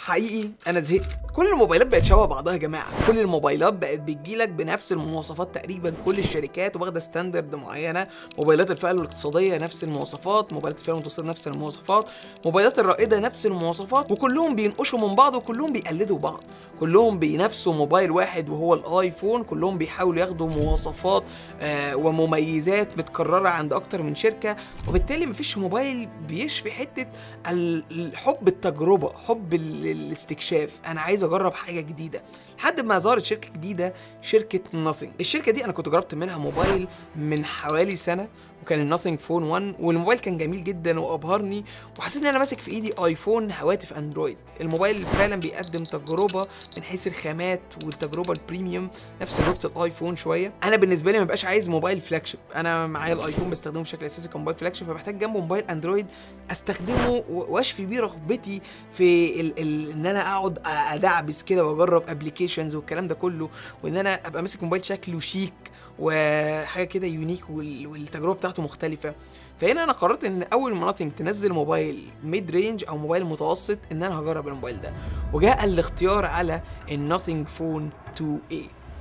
حقيقي انا زهقت كل الموبايلات بقت شبه بعضها يا جماعه كل الموبايلات بقت بتجيلك بنفس المواصفات تقريبا كل الشركات واخده ستاندرد معينه موبايلات الفئه الاقتصاديه نفس المواصفات موبايلات الفئه المتوسطه نفس المواصفات موبايلات الرائده نفس المواصفات وكلهم بينقشوا من بعض وكلهم بيقلدوا بعض كلهم بينافسوا موبايل واحد وهو الايفون كلهم بيحاولوا ياخدوا مواصفات آه ومميزات متكرره عند اكتر من شركه وبالتالي مفيش موبايل بيشفي حته ال- حب التجربه حب ال- الاستكشاف انا عايز اجرب حاجه جديده لحد ما ظهرت شركه جديده شركه nothing الشركه دي انا كنت جربت منها موبايل من حوالي سنه وكان الناثينج فون 1 والموبايل كان جميل جدا وابهرني وحسيت ان انا ماسك في ايدي ايفون هواتف اندرويد الموبايل فعلا بيقدم تجربه من حيث الخامات والتجربه البريميوم نفس تجربه الايفون شويه انا بالنسبه لي ما بقاش عايز موبايل فلاج شيب انا معايا الايفون بستخدمه بشكل اساسي كموبايل فلاج شيب فبحتاج جنبه موبايل اندرويد استخدمه و- واشفي بيه رغبتي في ال ال ان انا اقعد أ- ادعبس كده واجرب ابلكيشنز والكلام ده كله وان انا ابقى ماسك موبايل شكله شيك وحاجه كده يونيك وال- والتجربه بتاعته مختلفه فهنا انا قررت ان اول ما ناثينج تنزل موبايل ميد رينج او موبايل متوسط ان انا هجرب الموبايل ده وجاء الاختيار على الناثينج فون 2A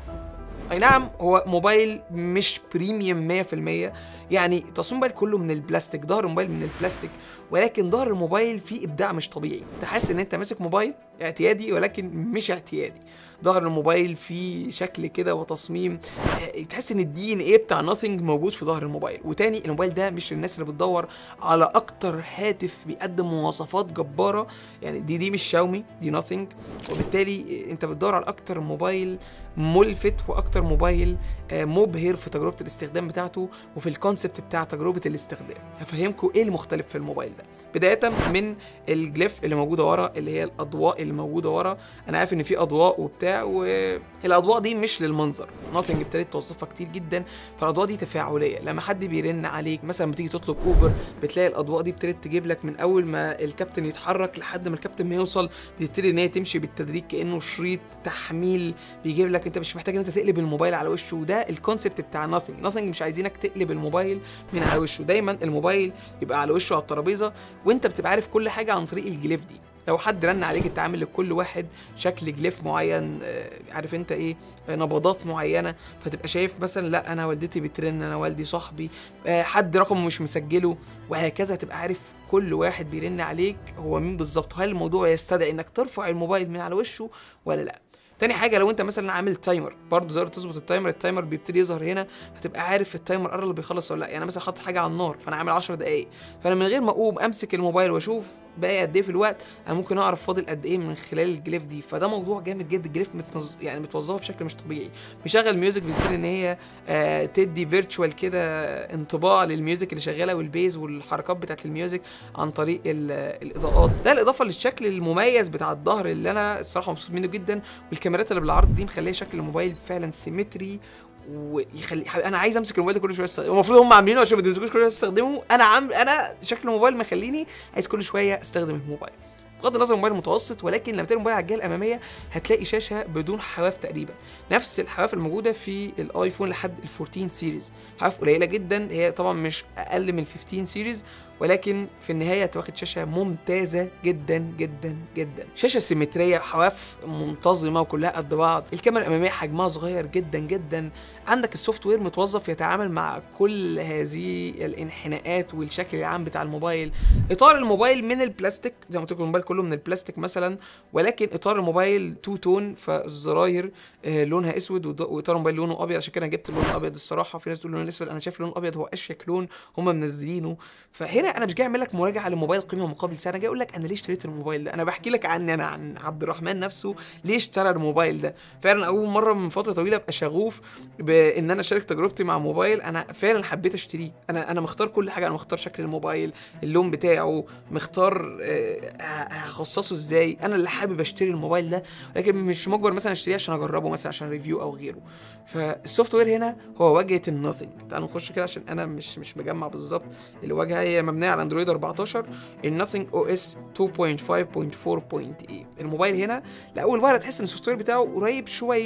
اي نعم هو موبايل مش بريميوم 100% يعني تصميم الموبايل كله من البلاستيك ظهر الموبايل من البلاستيك ولكن ظهر الموبايل فيه ابداع مش طبيعي تحس ان انت ماسك موبايل اعتيادي ولكن مش اعتيادي ظهر الموبايل فيه شكل كده وتصميم آه، تحس ان الدي ان ايه بتاع ناثينج موجود في ظهر الموبايل وتاني الموبايل ده مش للناس اللي بتدور على اكتر هاتف بيقدم مواصفات جباره يعني دي دي مش شاومي دي ناثينج وبالتالي انت بتدور على اكتر موبايل ملفت واكتر موبايل آه، مبهر في تجربه الاستخدام بتاعته وفي الكونسبت بتاع تجربه الاستخدام هفهمكم ايه المختلف في الموبايل ده بدايه من الجليف اللي موجوده ورا اللي هي الاضواء اللي موجوده ورا انا عارف ان في اضواء وبتاع والاضواء دي مش للمنظر ناثينج ابتدت توظفها كتير جدا فالاضواء دي تفاعليه لما حد بيرن عليك مثلا بتيجي تطلب اوبر بتلاقي الاضواء دي ابتدت تجيب لك من اول ما الكابتن يتحرك لحد ما الكابتن ما يوصل بتبتدي ان هي تمشي بالتدريج كانه شريط تحميل بيجيب لك انت مش محتاج ان انت تقلب الموبايل على وشه وده الكونسبت بتاع ناثينج ناثينج مش عايزينك تقلب الموبايل من على وشه دايما الموبايل يبقى على وشه على الترابيزه وانت بتبقى عارف كل حاجه عن طريق الجليف دي لو حد رن عليك انت عامل لكل واحد شكل جليف معين آه، عارف انت ايه آه، نبضات معينه فتبقى شايف مثلا لا انا والدتي بترن انا والدي صاحبي آه، حد رقمه مش مسجله وهكذا تبقى عارف كل واحد بيرن عليك هو مين بالظبط وهل الموضوع يستدعي انك ترفع الموبايل من على وشه ولا لا تاني حاجه لو انت مثلا عامل تايمر برضه تقدر تظبط التايمر التايمر بيبتدي يظهر هنا هتبقى عارف التايمر قرب بيخلص ولا لا يعني مثلا حاطط حاجه على النار فانا عامل 10 دقائق فانا من غير ما اقوم امسك الموبايل واشوف باقي قد ايه في الوقت انا ممكن اعرف فاضل قد ايه من خلال الجليف دي فده موضوع جامد جدا الجليف متنظ... يعني متوظفه بشكل مش طبيعي مشغل ميوزك بتبتدي ان هي آه تدي فيرتشوال كده انطباع للميوزك اللي شغاله والبيز والحركات بتاعت الميوزك عن طريق ال- الاضاءات ده الاضافه للشكل المميز بتاع الظهر اللي انا الصراحه مبسوط منه جدا والكاميرات اللي بالعرض دي مخليه شكل الموبايل فعلا سيمتري ويخلي حبيبي انا عايز امسك الموبايل ده كل شويه استخدمه المفروض هم عاملينه عشان ما تمسكوش كل شويه تستخدمه انا عم انا شكل الموبايل مخليني عايز كل شويه استخدم الموبايل بغض النظر الموبايل متوسط ولكن لما تلاقي الموبايل على الجهه الاماميه هتلاقي شاشه بدون حواف تقريبا نفس الحواف الموجوده في الايفون لحد ال 14 سيريز حواف قليله جدا هي طبعا مش اقل من 15 سيريز ولكن في النهايه انت واخد شاشه ممتازه جدا جدا جدا شاشه سيمتريه حواف منتظمه وكلها قد بعض الكاميرا الاماميه حجمها صغير جدا جدا عندك السوفت وير متوظف يتعامل مع كل هذه الانحناءات والشكل العام بتاع الموبايل اطار الموبايل من البلاستيك زي ما قلت لكم الموبايل كله من البلاستيك مثلا ولكن اطار الموبايل تو تون فالزراير آه، لونها اسود وض- واطار الموبايل لونه ابيض عشان كده انا جبت اللون الابيض الصراحه في ناس تقول اللون الاسود انا شايف اللون الابيض هو اشيك لون هم منزلينه فهنا انا مش جاي اعمل لك مراجعه للموبايل قيمه مقابل سعر انا جاي اقول لك انا ليه اشتريت الموبايل ده انا بحكي لك عني انا عن عبد الرحمن نفسه ليه اشترى الموبايل ده فعلا اول مره من فتره طويله ابقى شغوف بان انا اشارك تجربتي مع موبايل انا فعلا حبيت اشتريه انا انا مختار كل حاجه انا مختار شكل الموبايل اللون بتاعه مختار آه، هخصصه ازاي انا اللي حابب اشتري الموبايل ده لكن مش مجبر مثلا اشتريه عشان اجربه مثلا عشان ريفيو او غيره فالسوفت وير هنا هو واجهه النوثينج تعالوا نخش كده عشان انا مش مش مجمع بالظبط الواجهه هي مبنيه على اندرويد 14 النوثينج او اس 2.5.4.e الموبايل هنا لاول مره تحس ان السوفت وير بتاعه قريب شويه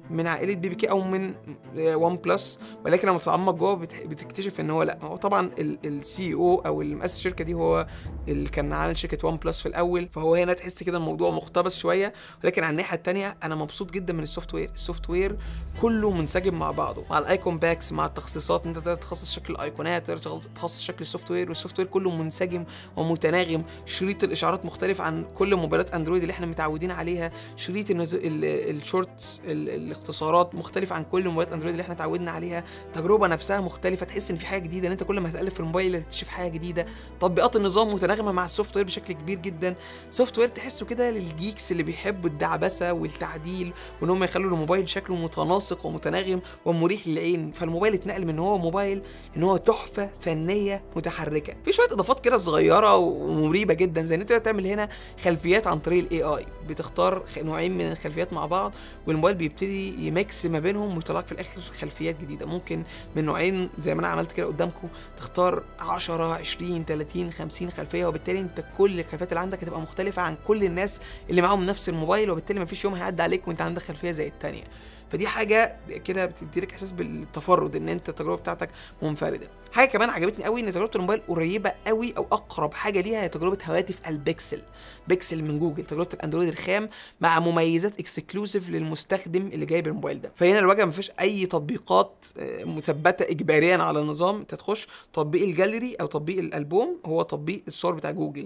من عائله بي بي كي او من وان بلس ولكن لما تتعمق جوه بت- بتكتشف ان هو لا هو طبعا السي او او اللي مؤسس الشركه دي هو اللي كان عامل شركه وان بلس في الاول فهو هنا تحس كده الموضوع مقتبس شويه ولكن على الناحيه الثانيه انا مبسوط جدا من السوفت وير السوفت وير كله منسجم مع بعضه مع الايكون باكس مع التخصيصات انت تقدر تخصص شكل الايقونات تقدر تخصص شكل السوفت وير والسوفت وير كله منسجم ومتناغم شريط الاشعارات مختلف عن كل موبايلات اندرويد اللي احنا متعودين عليها شريط النت- ال- الشورتس ال- الاختصارات مختلف عن كل موبايلات اندرويد اللي احنا اتعودنا عليها التجربه نفسها مختلفه تحس ان في حاجه جديده ان انت كل ما هتقلب في الموبايل هتكتشف حاجه جديده تطبيقات النظام متناغمه مع السوفت وير بشكل كبير جدا سوفت وير تحسه كده للجيكس اللي بيحبوا الدعبسه والتعديل وان هم يخلوا الموبايل شكله متناسق ومتناغم ومريح للعين فالموبايل اتنقل من هو موبايل ان هو تحفه فنيه متحركه في شويه اضافات كده صغيره ومريبه جدا زي ان انت تعمل هنا خلفيات عن طريق الاي اي بتختار خ- نوعين من الخلفيات مع بعض والموبايل بيبتدي يميكس ما بينهم ويطلعك في الاخر خلفيات جديده ممكن من نوعين زي ما انا عملت كده قدامكم تختار 10 20 30 50 خلفيه وبالتالي انت كل الخلفيات اللي عندك هتبقى مختلفه عن كل الناس اللي معاهم نفس الموبايل وبالتالي مفيش يوم هيعدي عليك وانت عندك خلفيه زي التانيه فدي حاجه كده بتديلك احساس بالتفرد ان انت التجربه بتاعتك منفرده حاجه كمان عجبتني قوي ان تجربه الموبايل قريبه قوي او اقرب حاجه ليها هي تجربه هواتف البيكسل بيكسل من جوجل تجربه الاندرويد الخام مع مميزات اكسكلوسيف للمستخدم اللي جايب الموبايل ده فهنا الواجهه ما فيش اي تطبيقات آه، مثبته اجباريا على النظام انت تخش تطبيق الجاليري او تطبيق الالبوم هو تطبيق الصور بتاع جوجل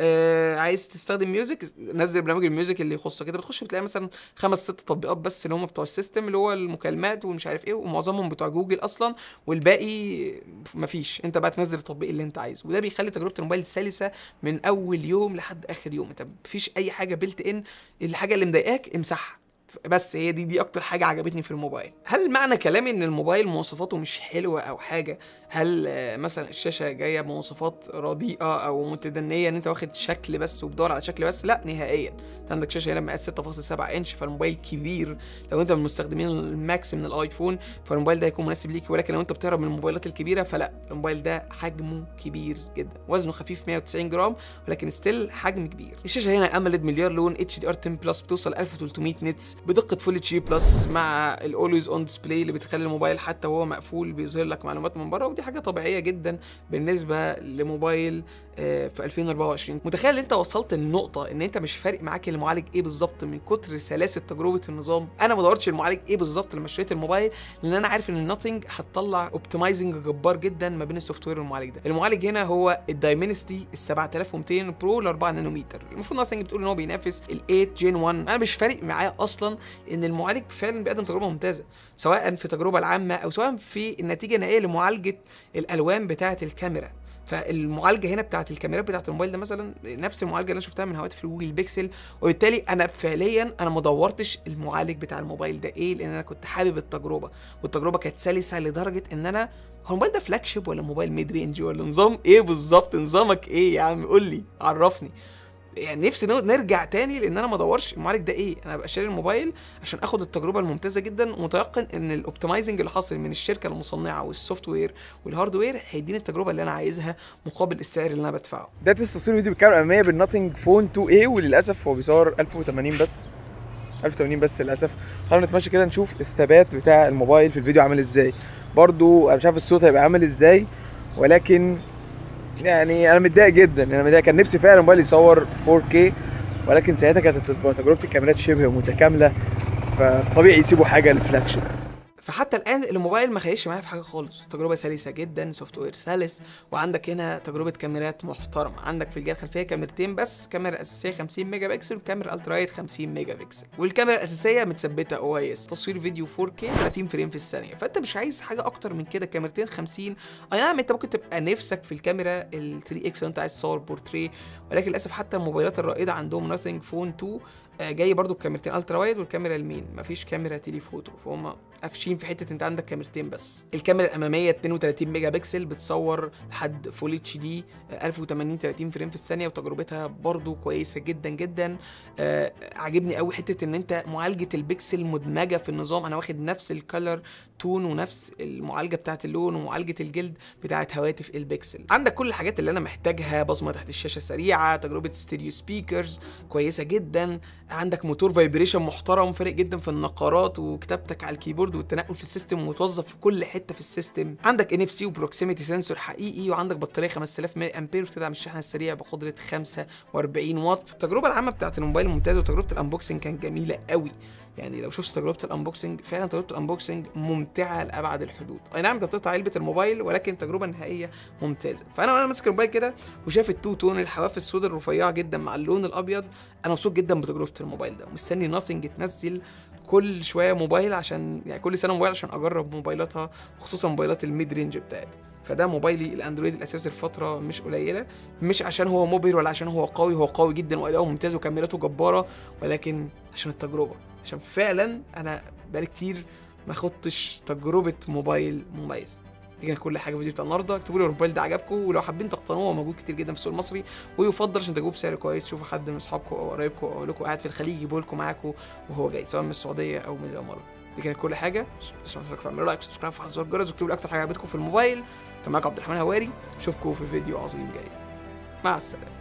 آه عايز تستخدم ميوزك نزل برنامج الميوزك اللي يخصك كده بتخش بتلاقي مثلا خمس ست تطبيقات بس اللي هم بتوع السيستم اللي هو المكالمات ومش عارف ايه ومعظمهم بتوع جوجل اصلا والباقي مفيش انت بقى تنزل التطبيق اللي انت عايزه وده بيخلي تجربه الموبايل سلسه من اول يوم لحد اخر يوم انت مفيش اي حاجه بيلت ان الحاجه اللي مضايقاك امسحها بس هي دي دي اكتر حاجه عجبتني في الموبايل هل معنى كلامي ان الموبايل مواصفاته مش حلوه او حاجه هل آه، مثلا الشاشه جايه بمواصفات رديئه او متدنيه ان انت واخد شكل بس وبتدور على شكل بس لا نهائيا انت عندك شاشه هنا مقاس 6.7 انش فالموبايل كبير لو انت من مستخدمين الماكس من الايفون فالموبايل ده هيكون مناسب ليك ولكن لو انت بتهرب من الموبايلات الكبيره فلا الموبايل ده حجمه كبير جدا وزنه خفيف 190 جرام ولكن ستيل حجم كبير الشاشه هنا اموليد مليار لون اتش دي ار 10 بلس بتوصل 1300 نتس بدقه فول اتش دي بلس مع الاولويز اون ديسبلاي اللي بتخلي الموبايل حتى وهو مقفول بيظهر لك معلومات من بره ودي حاجه طبيعيه جدا بالنسبه لموبايل آه، في 2024 متخيل انت وصلت للنقطه ان انت مش فارق معاك المعالج ايه بالظبط من كتر سلاسه تجربه النظام انا ما دورتش المعالج ايه بالظبط لما اشتريت الموبايل لان انا عارف ان نوثينج هتطلع اوبتمايزنج جبار جدا ما بين السوفت وير والمعالج ده المعالج هنا هو الدايمنستي ال 7200 برو ل 4 نانومتر المفروض نوثينج بتقول ان هو بينافس ال 8 جين 1 انا مش فارق معايا اصلا ان المعالج فعلا بيقدم تجربه ممتازه سواء في التجربه العامه او سواء في النتيجه النهائيه لمعالجه الالوان بتاعه الكاميرا فالمعالجه هنا بتاعت الكاميرات بتاعت الموبايل ده مثلا نفس المعالجه اللي انا شفتها من هواتف الجوجل بيكسل وبالتالي انا فعليا انا ما دورتش المعالج بتاع الموبايل ده ايه لان انا كنت حابب التجربه والتجربه كانت سلسه لدرجه ان انا هو الموبايل ده فلاج شيب ولا موبايل ميد رينج ولا نظام ايه بالظبط نظامك ايه يا عم قول لي عرفني يعني نفسي نو- نرجع تاني لان انا ما ادورش المعالج ده ايه انا بقى شاري الموبايل عشان اخد التجربه الممتازه جدا ومتيقن ان الاوبتمايزنج اللي حاصل من الشركه المصنعه والسوفت وير والهاردوير هيديني التجربه اللي انا عايزها مقابل السعر اللي انا بدفعه ده تست تصوير فيديو بالكاميرا الاماميه بالنوثينج فون 2 a وللاسف هو بيصور 1080 بس 1080 بس للاسف خلينا نتمشى كده نشوف الثبات بتاع الموبايل في الفيديو عامل ازاي برضو انا مش عارف الصوت هيبقى عامل ازاي ولكن يعني انا متضايق جدا انا متضايق كان نفسي فعلا الموبايل يصور 4K ولكن ساعتها كانت هتبقى تجربه الكاميرات شبه متكامله فطبيعي يسيبوا حاجه للفلاج شيب فحتى الان الموبايل ما خيش معايا في حاجه خالص تجربه سلسه جدا سوفت وير سلس وعندك هنا تجربه كاميرات محترمه عندك في الجهه الخلفيه كاميرتين بس كاميرا اساسيه 50 ميجا بكسل وكاميرا الترا وايد 50 ميجا بكسل والكاميرا الاساسيه متثبته او اي اس تصوير فيديو 4K 30 فريم في الثانيه فانت مش عايز حاجه اكتر من كده كاميرتين 50 اي نعم انت ممكن تبقى نفسك في الكاميرا ال 3 اكس لو انت عايز تصور بورتريه ولكن للاسف حتى الموبايلات الرائده عندهم نوثينج فون 2 آه، جاي برضو بكاميرتين الترا وايد والكاميرا المين مفيش كاميرا تيليفوتو فهم قافشين في حته انت عندك كاميرتين بس الكاميرا الاماميه 32 ميجا بكسل بتصور لحد فول اتش دي 1080 30 فريم في الثانيه وتجربتها برضو كويسه جدا جدا آه عاجبني قوي حته ان انت معالجه البكسل مدمجه في النظام انا واخد نفس الكالر تون ونفس المعالجه بتاعه اللون ومعالجه الجلد بتاعه هواتف البكسل عندك كل الحاجات اللي انا محتاجها بصمه تحت الشاشه سريعه تجربه ستيريو سبيكرز كويسه جدا عندك موتور فايبريشن محترم فارق جدا في النقرات وكتابتك على الكيبورد والتنقل في السيستم ومتوظف في كل حته في السيستم عندك ان اف سي وبروكسيميتي سنسور حقيقي وعندك بطاريه 5000 ملي امبير بتدعم الشحن السريع بقدره 45 واط التجربه العامه بتاعت الموبايل ممتازه وتجربه الانبوكسنج كانت جميله قوي يعني لو شفت تجربه الانبوكسنج فعلا تجربه الانبوكسنج ممتعه لابعد الحدود اي نعم انت بتقطع علبه الموبايل ولكن التجربه النهائيه ممتازه فانا وانا ماسك الموبايل كده وشايف التو تون الحواف السوداء الرفيعه جدا مع اللون الابيض انا مبسوط جدا بتجربه الموبايل ده ومستني ناثينج تنزل كل شويه موبايل عشان يعني كل سنه موبايل عشان اجرب موبايلاتها وخصوصا موبايلات الميد رينج بتاعتها فده موبايلي الاندرويد الاساسي لفتره مش قليله مش عشان هو مبهر ولا عشان هو قوي هو قوي جدا واداؤه ممتاز وكاميراته جباره ولكن عشان التجربه عشان فعلا انا بقالي كتير ما خدتش تجربه موبايل مميز دي كانت كل حاجه في الفيديو بتاع النهارده اكتبوا لي الموبايل ده عجبكم ولو حابين تقتنوه هو موجود كتير جدا في السوق المصري ويفضل عشان تجيبوه بسعر كويس شوفوا حد من اصحابكم او قرايبكم او لكم قاعد في الخليج يجيبوا لكم معاكم وهو جاي سواء من السعوديه او من الامارات دي كانت كل حاجه اسمعوا لكم اعملوا لايك وسبسكرايب وفعلوا زر الجرس واكتبوا لي اكتر حاجه عجبتكم في الموبايل كان معاكم عبد الرحمن هواري اشوفكم في فيديو عظيم جاي مع السلامه